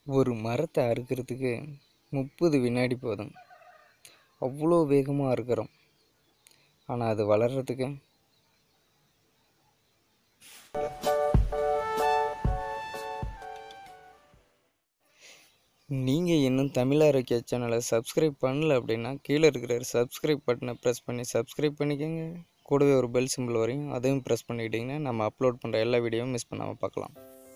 ஒரு மரத்தை அறுக்கிறதுக்கு முப்பது வினாடி போதும் அவ்வளோ வேகமாக அறுக்கிறோம் ஆனால் அது வளர்கிறதுக்கு நீங்கள் இன்னும் தமிழ் ஆரோக்கிய சேனலை சப்ஸ்கிரைப் பண்ணல அப்படின்னா கீழே இருக்கிற சப்ஸ்கிரைப் பட்டனை ப்ரெஸ் பண்ணி சப்ஸ்கிரைப் பண்ணிக்கோங்க கூடவே ஒரு பெல் சிம்பிள் வரையும் அதையும் ப்ரெஸ் பண்ணிக்கிட்டிங்கன்னா நம்ம அப்லோட் பண்ணுற எல்லா வீடியோவும் மிஸ் பண்ணாமல் பார்க்கலாம்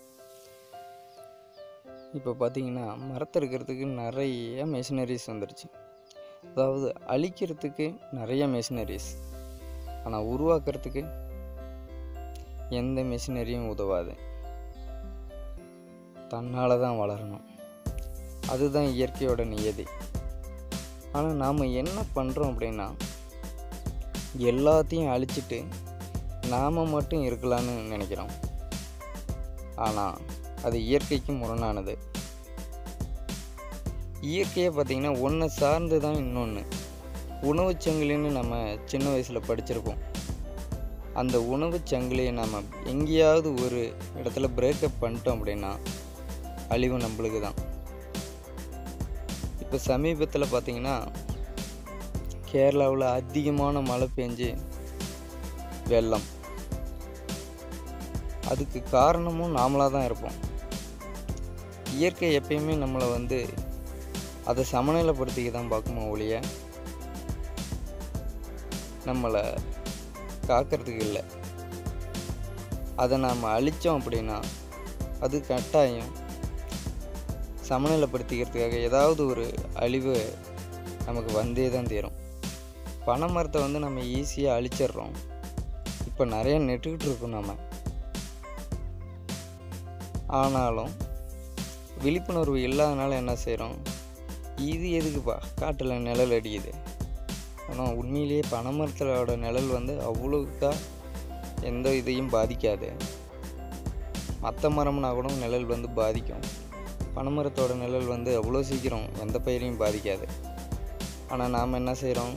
இப்போ பார்த்தீங்கன்னா மரத்தை இருக்கிறதுக்கு நிறைய மிஷினரிஸ் வந்துருச்சு அதாவது அழிக்கிறதுக்கு நிறைய மிஷினரிஸ் ஆனால் உருவாக்குறதுக்கு எந்த மிஷினரியும் உதவாது தன்னால் தான் வளரணும் அதுதான் இயற்கையோட நியதி ஆனால் நாம் என்ன பண்ணுறோம் அப்படின்னா எல்லாத்தையும் அழிச்சிட்டு நாம் மட்டும் இருக்கலான்னு நினைக்கிறோம் ஆனால் அது இயற்கைக்கு முரணானது இயற்கையை பார்த்திங்கன்னா ஒன்றை சார்ந்து தான் இன்னொன்று உணவுச் சங்கிலின்னு நம்ம சின்ன வயசில் படிச்சிருப்போம் அந்த உணவுச் சங்கிலியை நம்ம எங்கேயாவது ஒரு இடத்துல பிரேக்கப் பண்ணிட்டோம் அப்படின்னா அழிவு நம்மளுக்கு தான் இப்போ சமீபத்தில் பார்த்திங்கன்னா கேரளாவில் அதிகமான மழை பெஞ்சு வெள்ளம் அதுக்கு காரணமும் நாமளாக தான் இருப்போம் இயற்கை எப்பயுமே நம்மளை வந்து அதை சமநிலைப்படுத்திக்க தான் பார்க்குமா ஒழிய நம்மளை காக்கிறதுக்கு இல்லை அதை நாம் அழித்தோம் அப்படின்னா அது கட்டாயம் சமநிலைப்படுத்திக்கிறதுக்காக ஏதாவது ஒரு அழிவு நமக்கு வந்தே தான் தீரும் பனை மரத்தை வந்து நம்ம ஈஸியாக அழிச்சிடுறோம் இப்போ நிறைய நெட்டுக்கிட்டு இருக்கோம் நம்ம ஆனாலும் விழிப்புணர்வு இல்லாதனால என்ன செய்கிறோம் இது எதுக்குப்பா காட்டில் நிழல் அடிக்குது ஆனால் உண்மையிலேயே பனைமரத்தோட நிழல் வந்து அவ்வளோக்கா எந்த இதையும் பாதிக்காது மற்ற மரம்னா கூட நிழல் வந்து பாதிக்கும் பனைமரத்தோட நிழல் வந்து அவ்வளோ சீக்கிரம் எந்த பயிரையும் பாதிக்காது ஆனால் நாம் என்ன செய்கிறோம்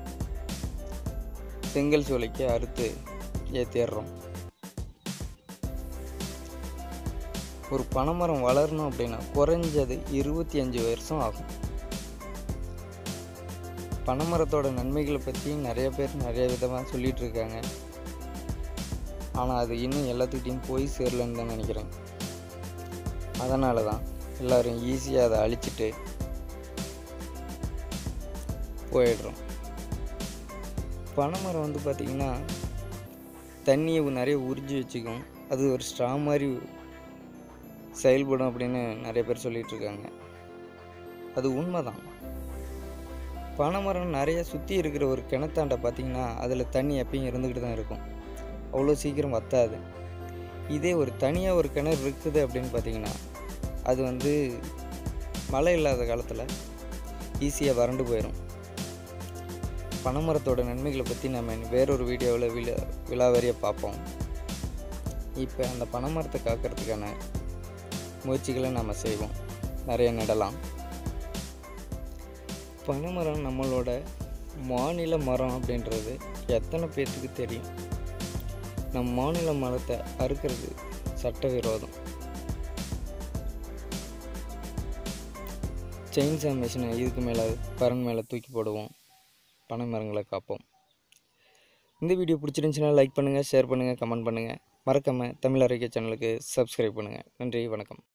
செங்கல் சோலைக்கு அறுத்து ஏற்றிடுறோம் ஒரு பனைமரம் வளரணும் அப்படின்னா குறைஞ்சது இருபத்தி அஞ்சு வருஷம் ஆகும் பனைமரத்தோட நன்மைகளை பற்றி நிறைய பேர் நிறைய விதமாக சொல்லிகிட்டு இருக்காங்க ஆனால் அது இன்னும் எல்லாத்துக்கிட்டையும் போய் சேரலன்னு தான் நினைக்கிறேன் அதனால தான் எல்லோரும் ஈஸியாக அதை அழிச்சிட்டு போயிடுறோம் பனைமரம் வந்து பார்த்திங்கன்னா தண்ணியை நிறைய உறிஞ்சி வச்சுக்கும் அது ஒரு ஸ்ட்ரா மாதிரி செயல்படும் அப்படின்னு நிறைய பேர் சொல்லிகிட்டு இருக்காங்க அது உண்மைதான் பனைமரம் நிறைய சுற்றி இருக்கிற ஒரு கிணத்தாண்டை பார்த்திங்கன்னா அதில் தண்ணி எப்பயும் இருந்துக்கிட்டு தான் இருக்கும் அவ்வளோ சீக்கிரம் வத்தாது இதே ஒரு தனியாக ஒரு கிணறு இருக்குது அப்படின்னு பார்த்திங்கன்னா அது வந்து மழை இல்லாத காலத்தில் ஈஸியாக வறண்டு போயிடும் பனைமரத்தோட நன்மைகளை பற்றி நம்ம வேறொரு வீடியோவில் விழா விழாவாரியாக பார்ப்போம் இப்போ அந்த பனைமரத்தை காக்கிறதுக்கான முயற்சிகளை நம்ம செய்வோம் நிறைய நடலாம் பனைமரம் நம்மளோட மாநில மரம் அப்படின்றது எத்தனை பேர்த்துக்கு தெரியும் நம் மாநில மரத்தை அறுக்கிறது சட்டவிரோதம் செயின்சா மிஷினை இதுக்கு மேலே பரன் மேலே தூக்கி போடுவோம் பனை மரங்களை காப்போம் இந்த வீடியோ பிடிச்சிருந்துச்சுன்னா லைக் பண்ணுங்கள் ஷேர் பண்ணுங்கள் கமெண்ட் பண்ணுங்கள் மறக்காமல் தமிழ் அறிக்கை சேனலுக்கு சப்ஸ்கிரைப் பண்ணுங்கள் நன்றி வணக்கம்